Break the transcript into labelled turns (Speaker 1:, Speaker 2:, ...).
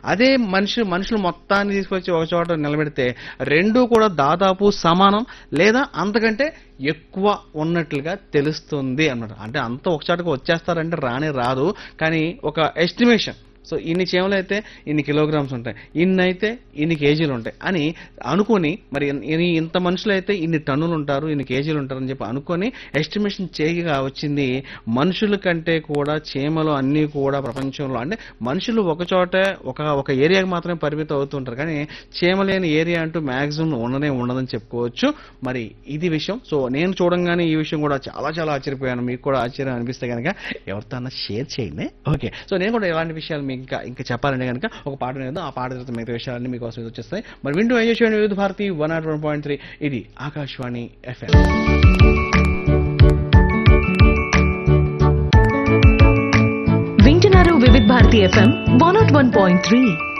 Speaker 1: అదే మనిషి మనుషులు మొత్తాన్ని తీసుకొచ్చి ఒక చోట నిలబెడితే రెండు కూడా దాదాపు సమానం లేదా అంతకంటే ఎక్కువ ఉన్నట్లుగా తెలుస్తుంది అన్నమాట అంటే అంత ఒక చోటకు వచ్చేస్తారంటే రానే రాదు కానీ ఒక ఎస్టిమేషన్ సో ఇన్ని చేమలు అయితే ఇన్ని కిలోగ్రామ్స్ ఉంటాయి ఇన్ని అయితే ఇన్ని కేజీలు ఉంటాయి అని అనుకొని మరి ఇన్- ఇన్ని- ఇంత మనుషులు అయితే ఇన్ని టన్నులు ఉంటారు ఇన్ని కేజీలు ఉంటారు అని చెప్పి అనుకొని ఎస్టిమేషన్ చేయగా వచ్చింది మనుషుల కంటే కూడా చీమలు అన్నీ కూడా ప్రపంచంలో అంటే మనుషులు ఒక చోట ఒక ఒక ఏరియాకి మాత్రమే పరిమితం అవుతుంటారు కానీ చీమ లేని ఏరియా అంటూ మ్యాక్సిమం ఉండనే ఉండదని చెప్పుకోవచ్చు మరి ఇది విషయం సో నేను చూడంగానే ఈ విషయం కూడా చాలా చాలా ఆశ్చర్యపోయాను మీకు కూడా ఆశ్చర్యం అనిపిస్తే కనుక ఎవరితో అన్న షేర్ చేయండి ఓకే సో నేను కూడా ఇలాంటి విషయాలు మీకు ఇంకా ఇంకా చెప్పాలంటే కనుక ఒక పాట వినేద్దాం ఆ పాట తర్వాత మిగతా విషయాలన్నీ మీకోసం ఇది వచ్చేస్తాయి మరి వింటూ ఎంజాయ్ చేయండి Vividh Bharati one nought one point three ఇది ఆకాశవాణి ఎఫ్ఎం
Speaker 2: వింటున్నారు Vividh Bharati FM one nought one point three